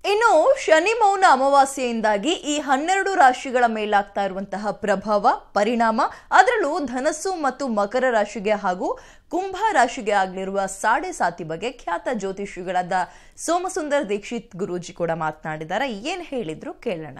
ಇನ್ನು ಶನಿ ಮೌನ ಅಮಾವಾಸ್ಯೆಯಿಂದಾಗಿ ಈ ಹನ್ನೆರಡು ರಾಶಿಗಳ ಮೇಲಾಗ್ತಾ ಇರುವಂತಹ ಪ್ರಭಾವ ಪರಿಣಾಮ ಅದರಲ್ಲೂ ಧನಸ್ಸು ಮತ್ತು ಮಕರ ರಾಶಿಗೆ ಹಾಗೂ ಕುಂಭ ರಾಶಿಗೆ ಆಗಲಿರುವ ಸಾಡೆ ಸಾತಿ ಬಗ್ಗೆ ಖ್ಯಾತ ಜ್ಯೋತಿಷಿಗಳಾದ ಸೋಮಸುಂದರ್ ದೀಕ್ಷಿತ್ ಗುರೂಜಿ ಕೂಡ ಮಾತನಾಡಿದ್ದಾರೆ ಏನ್ ಹೇಳಿದ್ರು ಕೇಳೋಣ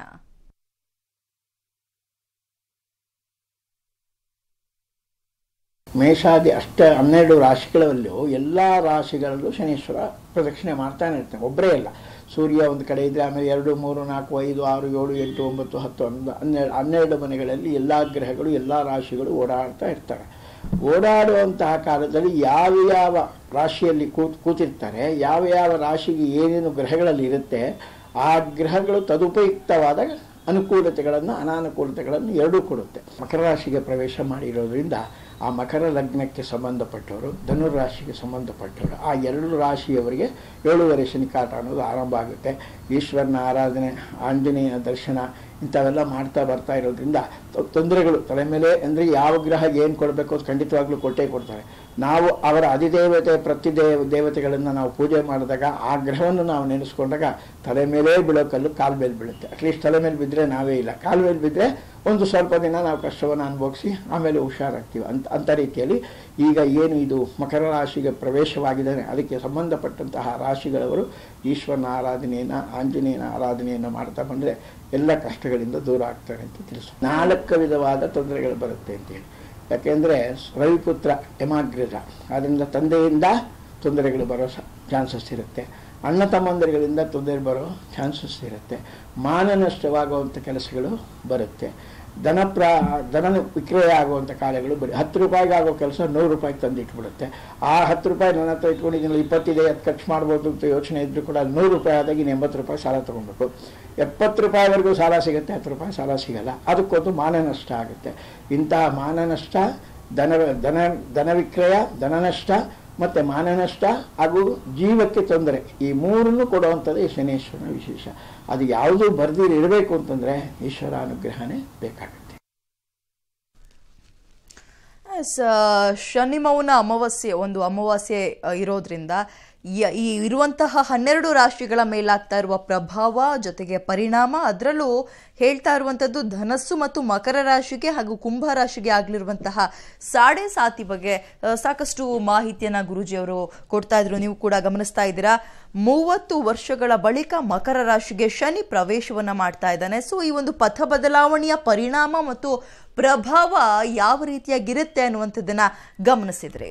ಮೇಷಾದಿ ಅಷ್ಟ ಹನ್ನೆರಡು ರಾಶಿಗಳಲ್ಲೂ ಎಲ್ಲ ರಾಶಿಗಳಲ್ಲೂ ಶನೀಶ್ವರ ಪ್ರದಕ್ಷಿಣೆ ಮಾಡ್ತಾನೆ ಇರ್ತಾನೆ ಒಬ್ಬರೇ ಇಲ್ಲ ಸೂರ್ಯ ಒಂದು ಕಡೆ ಇದ್ದರೆ ಆಮೇಲೆ ಎರಡು ಮೂರು ನಾಲ್ಕು ಐದು ಆರು ಏಳು ಎಂಟು ಒಂಬತ್ತು ಹತ್ತು ಹನ್ನೊಂದು ಹನ್ನೆರಡು ಹನ್ನೆರಡು ಮನೆಗಳಲ್ಲಿ ಎಲ್ಲ ಗ್ರಹಗಳು ಎಲ್ಲ ರಾಶಿಗಳು ಓಡಾಡ್ತಾ ಇರ್ತಾರೆ ಓಡಾಡುವಂತಹ ಕಾಲದಲ್ಲಿ ಯಾವ ಯಾವ ರಾಶಿಯಲ್ಲಿ ಕೂತ್ ಕೂತಿರ್ತಾರೆ ಯಾವ ಯಾವ ರಾಶಿಗೆ ಏನೇನು ಗ್ರಹಗಳಲ್ಲಿ ಇರುತ್ತೆ ಆ ಗ್ರಹಗಳು ತದುಪಯುಕ್ತವಾದ ಅನುಕೂಲತೆಗಳನ್ನು ಅನಾನುಕೂಲತೆಗಳನ್ನು ಎರಡೂ ಕೊಡುತ್ತೆ ಮಕರ ರಾಶಿಗೆ ಪ್ರವೇಶ ಮಾಡಿರೋದ್ರಿಂದ ಆ ಮಕರ ಲಗ್ನಕ್ಕೆ ಸಂಬಂಧಪಟ್ಟವರು ಧನುರ್ ರಾಶಿಗೆ ಸಂಬಂಧಪಟ್ಟವರು ಆ ಎರಡು ರಾಶಿಯವರಿಗೆ ಏಳುವರೆ ಶನಿಕಾಟ ಅನ್ನೋದು ಆರಂಭ ಆಗುತ್ತೆ ಈಶ್ವರನ ಆರಾಧನೆ ಆಂಜನೇಯನ ದರ್ಶನ ಇಂಥವೆಲ್ಲ ಮಾಡ್ತಾ ಬರ್ತಾ ಇರೋದ್ರಿಂದ ತೊ- ತೊಂದರೆಗಳು ತಲೆ ಮೇಲೆ ಅಂದರೆ ಯಾವ ಗ್ರಹ ಏನು ಕೊಡಬೇಕು ಅದು ಖಂಡಿತವಾಗ್ಲೂ ಕೊಟ್ಟೇ ಕೊಡ್ತಾರೆ ನಾವು ಅವರ ಅಧಿದೇವತೆ ಪ್ರತಿದೇವ ದೇವತೆಗಳನ್ನು ನಾವು ಪೂಜೆ ಮಾಡಿದಾಗ ಆ ಗ್ರಹವನ್ನು ನಾವು ನೆನೆಸ್ಕೊಂಡಾಗ ತಲೆ ಮೇಲೆ ಬೀಳೋ ಕಲ್ಲು ಕಾಲ ಮೇಲೆ ಬೀಳುತ್ತೆ ಅಟ್ಲೀಸ್ಟ್ ತಲೆ ಮೇಲೆ ಬಿದ್ದರೆ ನಾವೇ ಇಲ್ಲ ಕಾಲ ಮೇಲೆ ಬಿದ್ದರೆ ಒಂದು ಸ್ವಲ್ಪ ದಿನ ನಾವು ಕಷ್ಟವನ್ನು ಅನುಭವಿಸಿ ಆಮೇಲೆ ಹುಷಾರಾಗ್ತೀವಿ ಅಂತ ಅಂಥ ರೀತಿಯಲ್ಲಿ ಈಗ ಏನು ಇದು ಮಕರ ರಾಶಿಗೆ ಪ್ರವೇಶವಾಗಿದ್ದಾನೆ ಅದಕ್ಕೆ ಸಂಬಂಧಪಟ್ಟಂತಹ ರಾಶಿಗಳವರು ಈಶ್ವರನ ಆರಾಧನೆಯನ್ನು ಆಂಜನೇಯನ ಆರಾಧನೆಯನ್ನು ಮಾಡ್ತಾ ಬಂದರೆ ಎಲ್ಲ ಕಷ್ಟಗಳಿಂದ ದೂರ ಆಗ್ತಾರೆ ಅಂತ ತಿಳಿಸು ನಾಲ್ಕು ವಿಧವಾದ ತೊಂದರೆಗಳು ಬರುತ್ತೆ ಅಂತೇಳಿ ಯಾಕೆಂದರೆ ರವಿಪುತ್ರ ಯಮಾಗ್ರಜ ಆದ್ದರಿಂದ ತಂದೆಯಿಂದ ತೊಂದರೆಗಳು ಬರೋ ಚಾನ್ಸಸ್ ಇರುತ್ತೆ ಅಣ್ಣ ತಮ್ಮಂದರುಗಳಿಂದ ತೊಂದರೆ ಬರೋ ಚಾನ್ಸಸ್ ಇರುತ್ತೆ ಮಾನ ನಷ್ಟವಾಗುವಂಥ ಕೆಲಸಗಳು ಬರುತ್ತೆ ದನ ಪ್ರಾ ದನ ವಿಕ್ರಯ ಆಗುವಂಥ ಕಾರ್ಯಗಳು ಬರೀ ಹತ್ತು ರೂಪಾಯಿಗೆ ಆಗೋ ಕೆಲಸ ನೂರು ರೂಪಾಯಿಗೆ ತಂದು ಇಟ್ಬಿಡುತ್ತೆ ಆ ಹತ್ತು ರೂಪಾಯಿ ನನ್ನ ಹತ್ರ ಇಟ್ಕೊಂಡಿದ್ದೀನಿ ಇಪ್ಪತ್ತಿದೆ ಅದು ಖರ್ಚು ಮಾಡ್ಬೋದು ಅಂತ ಯೋಚನೆ ಇದ್ದರೂ ಕೂಡ ನೂರು ರೂಪಾಯಿ ಆದಾಗ ಇನ್ನು ಎಂಬತ್ತು ರೂಪಾಯಿ ಸಾಲ ತೊಗೊಬೇಕು ಎಪ್ಪತ್ತು ರೂಪಾಯಿವರೆಗೂ ಸಾಲ ಸಿಗುತ್ತೆ ಹತ್ತು ರೂಪಾಯಿ ಸಾಲ ಸಿಗಲ್ಲ ಅದಕ್ಕೊಂದು ಮಾನ ನಷ್ಟ ಆಗುತ್ತೆ ಇಂತಹ ಮಾನ ನಷ್ಟ ದನ ದನ ದನ ವಿಕ್ರಯ ದನ ನಷ್ಟ ಮತ್ತು ಮಾನ ನಷ್ಟ ಹಾಗೂ ಜೀವಕ್ಕೆ ತೊಂದರೆ ಈ ಮೂರನ್ನು ಕೊಡುವಂಥದ್ದು ಈ ಶನೇಶ್ವರನ ವಿಶೇಷ ಅದು ಯಾವುದೂ ಬರ್ದಿರಿ ಇರಬೇಕು ಅಂತಂದರೆ ಈಶ್ವರ ಅನುಗ್ರಹನೇ ಬೇಕಾಗುತ್ತೆ ಎಸ್, ಆ, ಶನಿ ಮೌನ ಅಮಾವಾಸ್ಯೆ ಒಂದು ಅಮಾವಾಸ್ಯೆ ಆ, ಇರೋದ್ರಿಂದ ಯ- ಈ ಇರುವಂತಹ ಹನ್ನೆರಡು ರಾಶಿಗಳ ಮೇಲಾಗ್ತಾ ಇರುವ ಪ್ರಭಾವ ಜೊತೆಗೆ ಪರಿಣಾಮ ಅದರಲ್ಲೂ ಹೇಳ್ತಾ ಇರುವಂಥದ್ದು ಧನಸ್ಸು ಮತ್ತು ಮಕರ ರಾಶಿಗೆ ಹಾಗೂ ಕುಂಭ ರಾಶಿಗೆ ಆಗಲಿರುವಂತಹ ಸಾಡೆ ಸಾತಿ ಬಗ್ಗೆ ಆ, ಸಾಕಷ್ಟು ಮಾಹಿತಿಯನ್ನ ಗುರೂಜಿ ಅವರು ಕೊಡ್ತಾ ಇದ್ರು ನೀವು ಕೂಡ ಗಮನಿಸ್ತಾ ಇದ್ದೀರಾ ಮೂವತ್ತು ವರ್ಷಗಳ ಬಳಿಕ ಮಕರ ರಾಶಿಗೆ ಶನಿ ಪ್ರವೇಶವನ್ನ ಮಾಡ್ತಾ ಇದ್ದಾನೆ ಸೊ ಈ ಒಂದು ಪಥ ಬದಲಾವಣೆಯ ಪರಿಣಾಮ ಮತ್ತು ಪ್ರಭಾವ ಯಾವ ರೀತಿಯಾಗಿರುತ್ತೆ ಅನ್ನುವಂಥದ್ದನ್ನ ಗಮನಿಸಿದ್ರೆ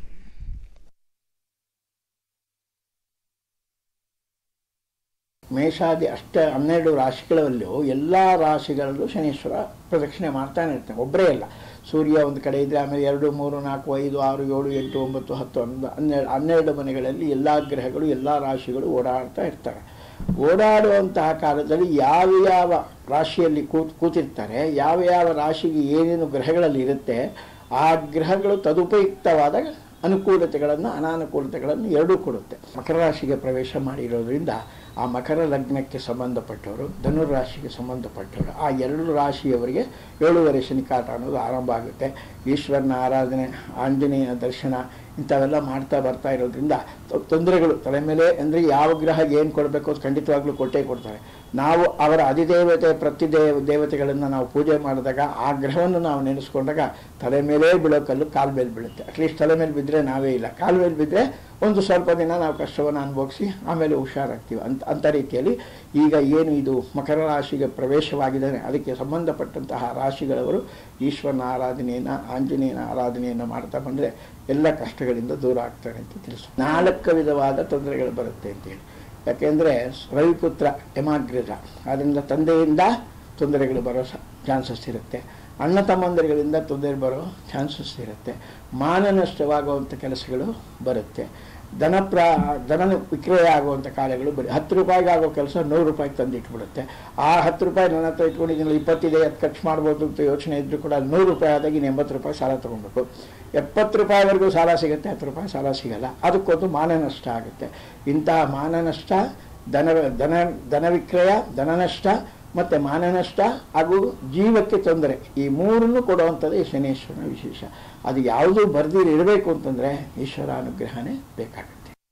ಮೇಷಾದಿ ಅಷ್ಟ ಹನ್ನೆರಡು ರಾಶಿಗಳಲ್ಲೂ ಎಲ್ಲ ರಾಶಿಗಳಲ್ಲೂ ಶನೀಶ್ವರ ಪ್ರದಕ್ಷಿಣೆ ಮಾಡ್ತಾನೆ ಇರ್ತಾನೆ ಒಬ್ಬರೇ ಇಲ್ಲ ಸೂರ್ಯ ಒಂದು ಕಡೆ ಇದ್ದರೆ ಆಮೇಲೆ ಎರಡು ಮೂರು ನಾಲ್ಕು ಐದು ಆರು ಏಳು ಎಂಟು ಒಂಬತ್ತು ಹತ್ತು ಹನ್ನೊಂದು ಹನ್ನೆರಡು ಹನ್ನೆರಡು ಮನೆಗಳಲ್ಲಿ ಎಲ್ಲ ಗ್ರಹಗಳು ಎಲ್ಲ ರಾಶಿಗಳು ಓಡಾಡ್ತಾ ಇರ್ತಾರೆ ಓಡಾಡುವಂತಹ ಕಾಲದಲ್ಲಿ ಯಾವ ಯಾವ ರಾಶಿಯಲ್ಲಿ ಕೂತ್ ಕೂತಿರ್ತಾರೆ ಯಾವ ಯಾವ ರಾಶಿಗೆ ಏನೇನು ಗ್ರಹಗಳಲ್ಲಿ ಇರುತ್ತೆ ಆ ಗ್ರಹಗಳು ತದುಪಯುಕ್ತವಾದ ಅನುಕೂಲತೆಗಳನ್ನು ಅನಾನುಕೂಲತೆಗಳನ್ನು ಎರಡೂ ಕೊಡುತ್ತೆ ಮಕರ ರಾಶಿಗೆ ಪ್ರವೇಶ ಮಾಡಿರೋದ್ರಿಂದ ಆ ಮಕರ ಲಗ್ನಕ್ಕೆ ಸಂಬಂಧಪಟ್ಟವರು ಧನುರ್ ರಾಶಿಗೆ ಸಂಬಂಧಪಟ್ಟವರು ಆ ಎರಡು ರಾಶಿಯವರಿಗೆ ಏಳುವರೆ ಶನಿಕಾಟ ಅನ್ನೋದು ಆರಂಭ ಆಗುತ್ತೆ ಈಶ್ವರನ ಆರಾಧನೆ ಆಂಜನೇಯನ ದರ್ಶನ ಇಂಥವೆಲ್ಲ ಮಾಡ್ತಾ ಬರ್ತಾ ಇರೋದ್ರಿಂದ ತೊ- ತೊಂದರೆಗಳು ತಲೆ ಮೇಲೆ ಅಂದರೆ ಯಾವ ಗ್ರಹ ಏನು ಕೊಡಬೇಕು ಅದು ಖಂಡಿತವಾಗ್ಲೂ ಕೊಟ್ಟೇ ಕೊಡ್ತಾರೆ ನಾವು ಅವರ ಅಧಿದೇವತೆ ಪ್ರತಿದೇವ ದೇವತೆಗಳನ್ನು ನಾವು ಪೂಜೆ ಮಾಡಿದಾಗ ಆ ಗ್ರಹವನ್ನು ನಾವು ನೆನೆಸ್ಕೊಂಡಾಗ ತಲೆ ಮೇಲೆ ಬೀಳೋ ಕಲ್ಲು ಕಾಲ ಮೇಲೆ ಬೀಳುತ್ತೆ ಅಟ್ಲೀಸ್ಟ್ ತಲೆ ಮೇಲೆ ಬಿದ್ದರೆ ನಾವೇ ಇಲ್ಲ ಕಾಲ ಮೇಲೆ ಬಿದ್ದರೆ ಒಂದು ಸ್ವಲ್ಪ ದಿನ ನಾವು ಕಷ್ಟವನ್ನು ಅನುಭವಿಸಿ ಆಮೇಲೆ ಹುಷಾರಾಗ್ತೀವಿ ಅಂತ ಅಂಥ ರೀತಿಯಲ್ಲಿ ಈಗ ಏನು ಇದು ಮಕರ ರಾಶಿಗೆ ಪ್ರವೇಶವಾಗಿದ್ದಾನೆ ಅದಕ್ಕೆ ಸಂಬಂಧಪಟ್ಟಂತಹ ರಾಶಿಗಳವರು ಈಶ್ವರನ ಆರಾಧನೆಯನ್ನು ಆಂಜನೇಯನ ಆರಾಧನೆಯನ್ನು ಮಾಡ್ತಾ ಬಂದರೆ ಎಲ್ಲ ಕಷ್ಟಗಳಿಂದ ದೂರ ಆಗ್ತಾರೆ ಅಂತ ತಿಳಿಸು ನಾಲ್ಕು ವಿಧವಾದ ತೊಂದರೆಗಳು ಬರುತ್ತೆ ಅಂತೇಳಿ ಯಾಕೆಂದರೆ ರವಿಪುತ್ರ ಯಮಾಗ್ರಜ ಆದ್ದರಿಂದ ತಂದೆಯಿಂದ ತೊಂದರೆಗಳು ಬರೋ ಚಾನ್ಸಸ್ ಇರುತ್ತೆ ಅಣ್ಣ ತಮ್ಮಂದರುಗಳಿಂದ ತೊಂದರೆ ಬರೋ ಚಾನ್ಸಸ್ ಇರುತ್ತೆ ಮಾನ ನಷ್ಟವಾಗುವಂಥ ಕೆಲಸಗಳು ಬರುತ್ತೆ ದನ ಪ್ರಾ ದನ ವಿಕ್ರಯ ಆಗುವಂಥ ಕಾರ್ಯಗಳು ಬರೀ ಹತ್ತು ರೂಪಾಯಿಗೆ ಆಗೋ ಕೆಲಸ ನೂರು ರೂಪಾಯಿಗೆ ತಂದು ಇಟ್ಬಿಡುತ್ತೆ ಆ ಹತ್ತು ರೂಪಾಯಿ ನನ್ನ ಹತ್ರ ಇಟ್ಕೊಂಡಿದ್ದೀನಿ ಇಪ್ಪತ್ತಿದೆ ಅದು ಖರ್ಚು ಮಾಡ್ಬೋದು ಅಂತ ಯೋಚನೆ ಇದ್ದರೂ ಕೂಡ ನೂರು ರೂಪಾಯಿ ಆದಾಗ ಇನ್ನು ಎಂಬತ್ತು ರೂಪಾಯಿ ಸಾಲ ತೊಗೊಬೇಕು ಎಪ್ಪತ್ತು ರೂಪಾಯಿವರೆಗೂ ಸಾಲ ಸಿಗುತ್ತೆ ಹತ್ತು ರೂಪಾಯಿ ಸಾಲ ಸಿಗಲ್ಲ ಅದಕ್ಕೊಂದು ಮಾನ ನಷ್ಟ ಆಗುತ್ತೆ ಇಂತಹ ಮಾನ ನಷ್ಟ ದನ ದನ ದನ ವಿಕ್ರಯ ದನ ನಷ್ಟ ಮತ್ತು ಮಾನ ನಷ್ಟ ಹಾಗೂ ಜೀವಕ್ಕೆ ತೊಂದರೆ ಈ ಮೂರನ್ನು ಕೊಡುವಂಥದ್ದು ಈ ಶನೇಶ್ವರನ ವಿಶೇಷ ಅದು ಯಾವುದೂ ಬರ್ದಿರಿ ಇರಬೇಕು ಅಂತಂದರೆ ಈಶ್ವರ ಅನುಗ್ರಹನೇ ಬೇಕಾಗುತ್ತೆ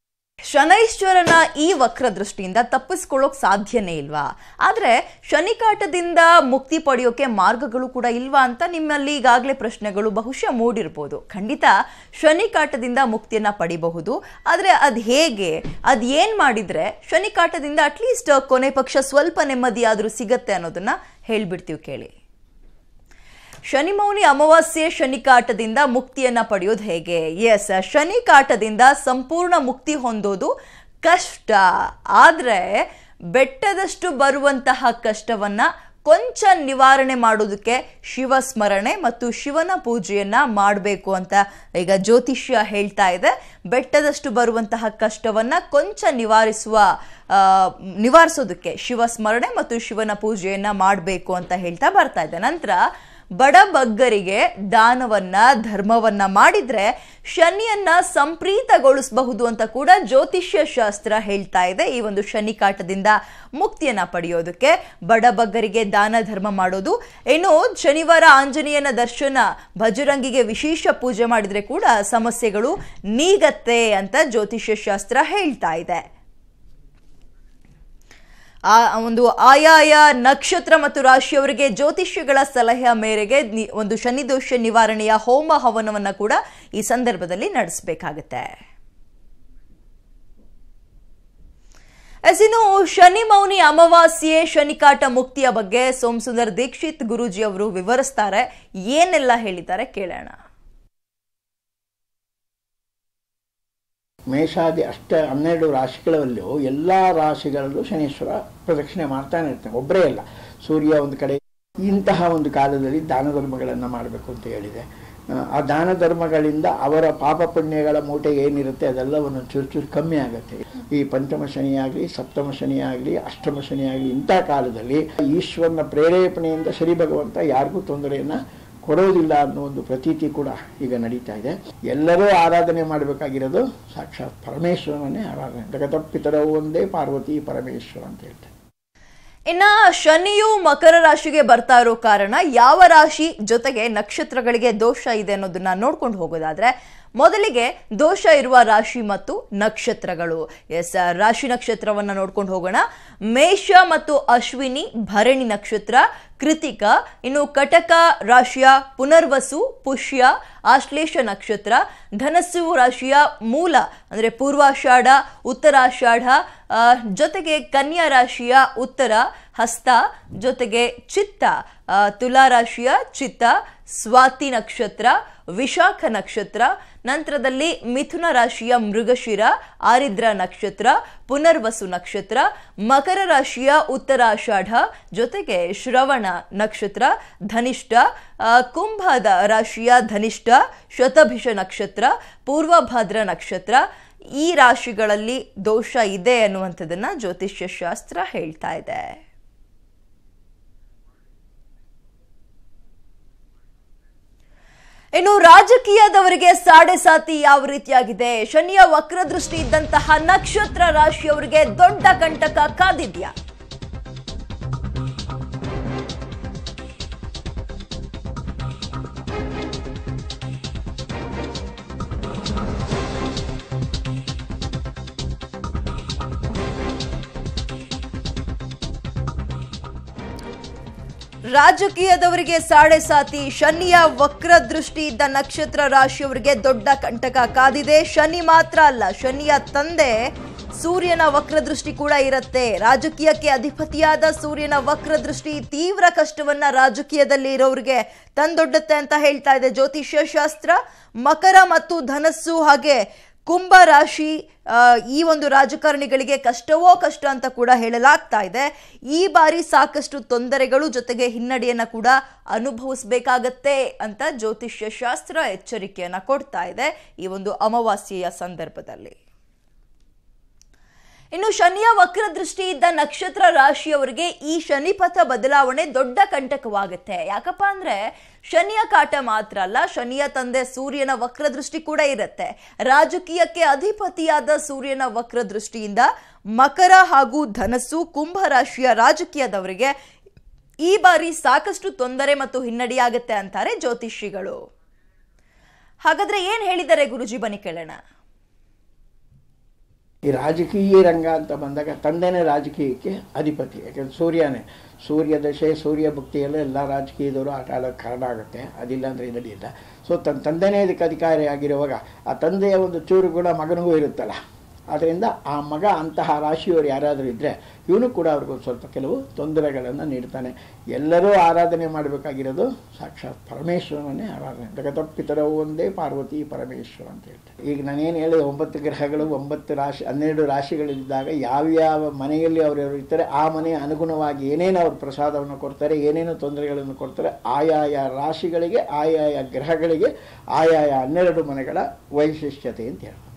ಶನೈಶ್ವರನ ಈ ವಕ್ರ ದೃಷ್ಟಿಯಿಂದ ತಪ್ಪಿಸ್ಕೊಳ್ಳೋಕ್ ಸಾಧ್ಯನೇ ಇಲ್ವಾ ಆದ್ರೆ ಶನಿಕಾಟದಿಂದ ಮುಕ್ತಿ ಪಡೆಯೋಕೆ ಮಾರ್ಗಗಳು ಕೂಡ ಇಲ್ವಾ ಅಂತ ನಿಮ್ಮಲ್ಲಿ ಈಗಾಗಲೇ ಪ್ರಶ್ನೆಗಳು ಬಹುಶಃ ಮೂಡಿರ್ಬೋದು ಖಂಡಿತ ಶನಿಕಾಟದಿಂದ ಮುಕ್ತಿಯನ್ನ ಪಡಿಬಹುದು ಆದ್ರೆ ಅದ್ ಹೇಗೆ ಅದ್ ಏನ್ ಮಾಡಿದ್ರೆ ಶನಿಕಾಟದಿಂದ ಅಟ್ಲೀಸ್ಟ್ ಕೊನೆ ಪಕ್ಷ ಸ್ವಲ್ಪ ನೆಮ್ಮದಿ ಆದ್ರೂ ಸಿಗತ್ತೆ ಅನ್ನೋದನ್ನ ಹೇಳ್ಬಿಡ್ತೀವಿ ಕೇಳಿ ಶನಿಮೌನಿ ಅಮಾವಾಸ್ಯೆ ಶನಿಕಾಟದಿಂದ ಮುಕ್ತಿಯನ್ನ ಪಡೆಯೋದು ಹೇಗೆ ಎಸ್ ಶನಿಕಾಟದಿಂದ ಸಂಪೂರ್ಣ ಮುಕ್ತಿ ಹೊಂದೋದು ಕಷ್ಟ ಆದ್ರೆ ಬೆಟ್ಟದಷ್ಟು ಬರುವಂತಹ ಕಷ್ಟವನ್ನ ಕೊಂಚ ನಿವಾರಣೆ ಮಾಡೋದಕ್ಕೆ ಶಿವ ಸ್ಮರಣೆ ಮತ್ತು ಶಿವನ ಪೂಜೆಯನ್ನ ಮಾಡಬೇಕು ಅಂತ ಈಗ ಜ್ಯೋತಿಷ್ಯ ಹೇಳ್ತಾ ಇದೆ ಬೆಟ್ಟದಷ್ಟು ಬರುವಂತಹ ಕಷ್ಟವನ್ನ ಕೊಂಚ ನಿವಾರಿಸುವ ಆ, ನಿವಾರಿಸೋದಕ್ಕೆ ಶಿವ ಸ್ಮರಣೆ ಮತ್ತು ಶಿವನ ಪೂಜೆಯನ್ನ ಮಾಡಬೇಕು ಅಂತ ಹೇಳ್ತಾ ಬರ್ತಾ ಇದೆ ನಂತರ ಬಡ ಬಗ್ಗರಿಗೆ ದಾನವನ್ನ ಧರ್ಮವನ್ನ ಮಾಡಿದ್ರೆ ಶನಿಯನ್ನ ಸಂಪ್ರೀತಗೊಳಿಸಬಹುದು ಅಂತ ಕೂಡ ಜ್ಯೋತಿಷ್ಯ ಶಾಸ್ತ್ರ ಹೇಳ್ತಾ ಇದೆ ಈ ಒಂದು ಶನಿ ಕಾಟದಿಂದ ಮುಕ್ತಿಯನ್ನ ಪಡೆಯೋದಕ್ಕೆ ಬಡ ಬಗ್ಗರಿಗೆ ದಾನ ಧರ್ಮ ಮಾಡೋದು ಇನ್ನು ಶನಿವಾರ ಆಂಜನೇಯನ ದರ್ಶನ ಭಜರಂಗಿಗೆ ವಿಶೇಷ ಪೂಜೆ ಮಾಡಿದ್ರೆ ಕೂಡ ಸಮಸ್ಯೆಗಳು ನೀಗತ್ತೆ ಅಂತ ಜ್ಯೋತಿಷ್ಯ ಶಾಸ್ತ್ರ ಹೇಳ್ತಾ ಇದೆ ಆ ಒಂದು ಆಯಾಯ ನಕ್ಷತ್ರ ಮತ್ತು ರಾಶಿಯವರಿಗೆ ಜ್ಯೋತಿಷ್ಯಗಳ ಸಲಹೆಯ ಮೇರೆಗೆ ನಿ- ಒಂದು ಶನಿದೋಷ ನಿವಾರಣೆಯ ಹೋಮ ಹವನವನ್ನ ಕೂಡ ಈ ಸಂದರ್ಭದಲ್ಲಿ ನಡೆಸಬೇಕಾಗತ್ತೆ ಎಸ್ ಇನ್ನು ಶನಿ ಮೌನಿ ಅಮಾವಾಸ್ಯೆ ಶನಿಕಾಟ ಮುಕ್ತಿಯ ಬಗ್ಗೆ ಸೋಮಸುಂದರ್ ದೀಕ್ಷಿತ್ ಗುರೂಜಿ ಅವರು ವಿವರಿಸ್ತಾರೆ ಏನೆಲ್ಲ ಹೇಳಿದ್ದಾರೆ ಕೇಳೋಣ ಮೇಷಾದಿ ಅಷ್ಟ ಹನ್ನೆರಡು ರಾಶಿಗಳಲ್ಲೂ ಎಲ್ಲ ರಾಶಿಗಳಲ್ಲೂ ಶನೀಶ್ವರ ಪ್ರದಕ್ಷಿಣೆ ಮಾಡ್ತಾನೆ ಇರ್ತಾನೆ ಒಬ್ಬರೇ ಅಲ್ಲ ಸೂರ್ಯ ಒಂದು ಕಡೆ ಇಂತಹ ಒಂದು ಕಾಲದಲ್ಲಿ ದಾನ ಧರ್ಮಗಳನ್ನು ಮಾಡಬೇಕು ಅಂತ ಹೇಳಿದೆ ಆ, ಆ ದಾನ ಧರ್ಮಗಳಿಂದ ಅವರ ಪಾಪ ಪುಣ್ಯಗಳ ಮೂಟೆ ಏನಿರುತ್ತೆ ಅದೆಲ್ಲವನ್ನು ಚೂರು ಚೂರು ಕಮ್ಮಿ ಆಗುತ್ತೆ ಈ ಪಂಚಮ ಶನಿಯಾಗಲಿ ಸಪ್ತಮ ಶನಿಯಾಗಲಿ ಅಷ್ಟಮ ಶನಿಯಾಗಲಿ ಇಂಥ ಕಾಲದಲ್ಲಿ ಈಶ್ವರನ ಪ್ರೇರೇಪಣೆಯಿಂದ ಶ್ರೀ ಭಗವಂತ ಯಾರಿಗೂ ತೊಂದರೆಯನ್ನು ಕೊಡೋದಿಲ್ಲ ಅನ್ನೋ ಒಂದು ಪ್ರತೀತಿ ಕೂಡ ಈಗ ನಡೀತಾ ಇದೆ ಎಲ್ಲರೂ ಆರಾಧನೆ ಮಾಡಬೇಕಾಗಿರೋದು ಸಾಕ್ಷಾತ್ ಪರಮೇಶ್ವರನನ್ನೇ ಆರಾಧನೆ ಜಗತಪ್ಪಿತರವು ಒಂದೇ ಪಾರ್ವತಿ ಪರಮೇಶ್ವರ ಅಂತ ಹೇಳ್ತಾರೆ ಇನ್ನ ಶನಿಯು ಮಕರ ರಾಶಿಗೆ ಬರ್ತಾ ಇರೋ ಕಾರಣ ಯಾವ ರಾಶಿ ಜೊತೆಗೆ ನಕ್ಷತ್ರಗಳಿಗೆ ದೋಷ ಇದೆ ಅನ್ನೋದನ್ನ ನೋಡ್ಕೊಂಡು ಹೋಗೋದಾದ್ರೆ ಮೊದಲಿಗೆ ದೋಷ ಇರುವ ರಾಶಿ ಮತ್ತು ನಕ್ಷತ್ರಗಳು ಎಸ್ ರಾಶಿ ನಕ್ಷತ್ರವನ್ನ ನೋಡ್ಕೊಂಡು ಹೋಗೋಣ ಮೇಷ ಮತ್ತು ಅಶ್ವಿನಿ ಭರಣಿ ನಕ್ಷತ್ರ ಕೃತಿಕ ಇನ್ನು ಕಟಕ ರಾಶಿಯ ಪುನರ್ವಸು ಪುಷ್ಯ ಆಶ್ಲೇಷ ನಕ್ಷತ್ರ ಧನಸ್ಸು ರಾಶಿಯ ಮೂಲ ಅಂದರೆ ಪೂರ್ವಾಷಾಢ ಉತ್ತರಾಷಾಢ ಆ, ಜೊತೆಗೆ ಕನ್ಯಾ ರಾಶಿಯ ಉತ್ತರ ಹಸ್ತ ಜೊತೆಗೆ ಚಿತ್ತ ಆ, ತುಲಾ ರಾಶಿಯ ಚಿತ್ತ ಸ್ವಾತಿ ನಕ್ಷತ್ರ ವಿಶಾಖ ನಕ್ಷತ್ರ ನಂತರದಲ್ಲಿ ಮಿಥುನ ರಾಶಿಯ ಮೃಗಶಿರ ಆರಿದ್ರ ನಕ್ಷತ್ರ ಪುನರ್ವಸು ನಕ್ಷತ್ರ ಮಕರ ರಾಶಿಯ ಉತ್ತರಾಷಾಢ ಜೊತೆಗೆ ಶ್ರವಣ ನಕ್ಷತ್ರ ಧನಿಷ್ಠ ಆ, ಕುಂಭದ ರಾಶಿಯ ಧನಿಷ್ಠ ಶತಭಿಷ ನಕ್ಷತ್ರ ಪೂರ್ವಭದ್ರ ನಕ್ಷತ್ರ ಈ ರಾಶಿಗಳಲ್ಲಿ ದೋಷ ಇದೆ ಅನ್ನುವಂಥದ್ದನ್ನ ಜ್ಯೋತಿಷ್ಯ ಶಾಸ್ತ್ರ ಹೇಳ್ತಾ ಇದೆ ಇನ್ನು ರಾಜಕೀಯದವರಿಗೆ ಸಾಡೆ ಸಾತಿ ಯಾವ ರೀತಿಯಾಗಿದೆ ಶನಿಯ ವಕ್ರದೃಷ್ಟಿ ಇದ್ದಂತಹ ನಕ್ಷತ್ರ ರಾಶಿಯವರಿಗೆ ದೊಡ್ಡ ಕಂಟಕ ಕಾದಿದ್ಯಾ ರಾಜಕೀಯದವರಿಗೆ ಸಾಡೆ ಸಾತಿ ಶನಿಯ ವಕ್ರ ದೃಷ್ಟಿ ಇದ್ದ ನಕ್ಷತ್ರ ರಾಶಿಯವರಿಗೆ ದೊಡ್ಡ ಕಂಟಕ ಕಾದಿದೆ ಶನಿ ಮಾತ್ರ ಅಲ್ಲ ಶನಿಯ ತಂದೆ ಸೂರ್ಯನ ವಕ್ರದೃಷ್ಟಿ ಕೂಡ ಇರುತ್ತೆ ರಾಜಕೀಯಕ್ಕೆ ಅಧಿಪತಿಯಾದ ಸೂರ್ಯನ ವಕ್ರದೃಷ್ಟಿ ತೀವ್ರ ಕಷ್ಟವನ್ನ ರಾಜಕೀಯದಲ್ಲಿ ಇರೋರಿಗೆ ತಂದೊಡ್ಡುತ್ತೆ ಅಂತ ಹೇಳ್ತಾ ಇದೆ ಜ್ಯೋತಿಷ್ಯ ಶಾಸ್ತ್ರ ಮಕರ ಮತ್ತು ಧನಸ್ಸು ಹಾಗೆ ಕುಂಭ ರಾಶಿ ಆ, ಈ ಒಂದು ರಾಜಕಾರಣಿಗಳಿಗೆ ಕಷ್ಟವೋ ಕಷ್ಟ ಅಂತ ಕೂಡ ಹೇಳಲಾಗ್ತಾ ಇದೆ ಈ ಬಾರಿ ಸಾಕಷ್ಟು ತೊಂದರೆಗಳು ಜೊತೆಗೆ ಹಿನ್ನಡೆಯನ್ನ ಕೂಡ ಅನುಭವಿಸಬೇಕಾಗತ್ತೆ ಅಂತ ಜ್ಯೋತಿಷ್ಯ ಶಾಸ್ತ್ರ ಎಚ್ಚರಿಕೆಯನ್ನ ಕೊಡ್ತಾ ಇದೆ ಈ ಒಂದು ಅಮಾವಾಸ್ಯೆಯ ಸಂದರ್ಭದಲ್ಲಿ ಇನ್ನು ಶನಿಯ ವಕ್ರ ದೃಷ್ಟಿ ಇದ್ದ ನಕ್ಷತ್ರ ರಾಶಿಯವರಿಗೆ ಈ ಶನಿಪಥ ಬದಲಾವಣೆ ದೊಡ್ಡ ಕಂಟಕವಾಗುತ್ತೆ ಯಾಕಪ್ಪ ಅಂದ್ರೆ ಶನಿಯ ಕಾಟ ಮಾತ್ರ ಅಲ್ಲ ಶನಿಯ ತಂದೆ ಸೂರ್ಯನ ವಕ್ರ ದೃಷ್ಟಿ ಕೂಡ ಇರುತ್ತೆ ರಾಜಕೀಯಕ್ಕೆ ಅಧಿಪತಿಯಾದ ಸೂರ್ಯನ ವಕ್ರ ದೃಷ್ಟಿಯಿಂದ ಮಕರ ಹಾಗೂ ಧನಸ್ಸು ಕುಂಭ ರಾಶಿಯ ರಾಜಕೀಯದವರಿಗೆ ಈ ಬಾರಿ ಸಾಕಷ್ಟು ತೊಂದರೆ ಮತ್ತು ಹಿನ್ನಡೆಯಾಗುತ್ತೆ ಅಂತಾರೆ ಜ್ಯೋತಿಷಿಗಳು ಹಾಗಾದ್ರೆ ಏನ್ ಹೇಳಿದ್ದಾರೆ ಗುರುಜಿ ಬನ್ನಿ ಕೇಳೋಣ ಈ ರಾಜಕೀಯ ರಂಗ ಅಂತ ಬಂದಾಗ ತಂದೆನೇ ರಾಜಕೀಯಕ್ಕೆ ಅಧಿಪತಿ ಯಾಕಂದ್ರೆ ಸೂರ್ಯನೇ ಸೂರ್ಯ ದಶೆ ಸೂರ್ಯ ಭಕ್ತಿಯಲ್ಲೇ ಎಲ್ಲ ರಾಜಕೀಯದವರು ಆಟ ಆಡೋಕ್ಕೆ ಕಾರಣ ಆಗುತ್ತೆ ಅದಿಲ್ಲ ಅಂದರೆ ನಡೆಯಿಲ್ಲ ಸೊ ತನ್ನ ತಂದೆನೇ ಇದಕ್ಕೆ ಅಧಿಕಾರಿಯಾಗಿರುವಾಗ ಆ ತಂದೆಯ ಒಂದು ಚೂರು ಗುಣ ಮಗನಿಗೂ ಇರುತ್ತಲ್ಲ ಆದ್ದರಿಂದ ಆ ಮಗ ಅಂತಹ ರಾಶಿಯವರು ಯಾರಾದರೂ ಇದ್ದರೆ ಇವನು ಕೂಡ ಅವ್ರಿಗೂ ಸ್ವಲ್ಪ ಕೆಲವು ತೊಂದರೆಗಳನ್ನು ನೀಡ್ತಾನೆ ಎಲ್ಲರೂ ಆರಾಧನೆ ಮಾಡಬೇಕಾಗಿರೋದು ಸಾಕ್ಷಾತ್ ಪರಮೇಶ್ವರನೇ ಆರಾಧನೆ ಜಗತಪ್ಪಿತರವು ಒಂದೇ ಪಾರ್ವತಿ ಪರಮೇಶ್ವರ ಅಂತ ಹೇಳ್ತಾರೆ ಈಗ ನಾನೇನು ಹೇಳಿದೆ ಒಂಬತ್ತು ಗ್ರಹಗಳು ಒಂಬತ್ತು ರಾಶಿ ಹನ್ನೆರಡು ರಾಶಿಗಳಿದ್ದಾಗ ಯಾವ್ಯಾವ ಮನೆಯಲ್ಲಿ ಅವರವರು ಇರ್ತಾರೆ ಆ ಮನೆಯ ಅನುಗುಣವಾಗಿ ಏನೇನು ಅವ್ರು ಪ್ರಸಾದವನ್ನು ಕೊಡ್ತಾರೆ ಏನೇನು ತೊಂದರೆಗಳನ್ನು ಕೊಡ್ತಾರೆ ಆಯಾಯ ರಾಶಿಗಳಿಗೆ ಆಯಾಯ ಗ್ರಹಗಳಿಗೆ ಆಯಾಯ ಹನ್ನೆರಡು ಮನೆಗಳ ವೈಶಿಷ್ಟ್ಯತೆ ಅಂತ ಹೇಳ್ತಾರೆ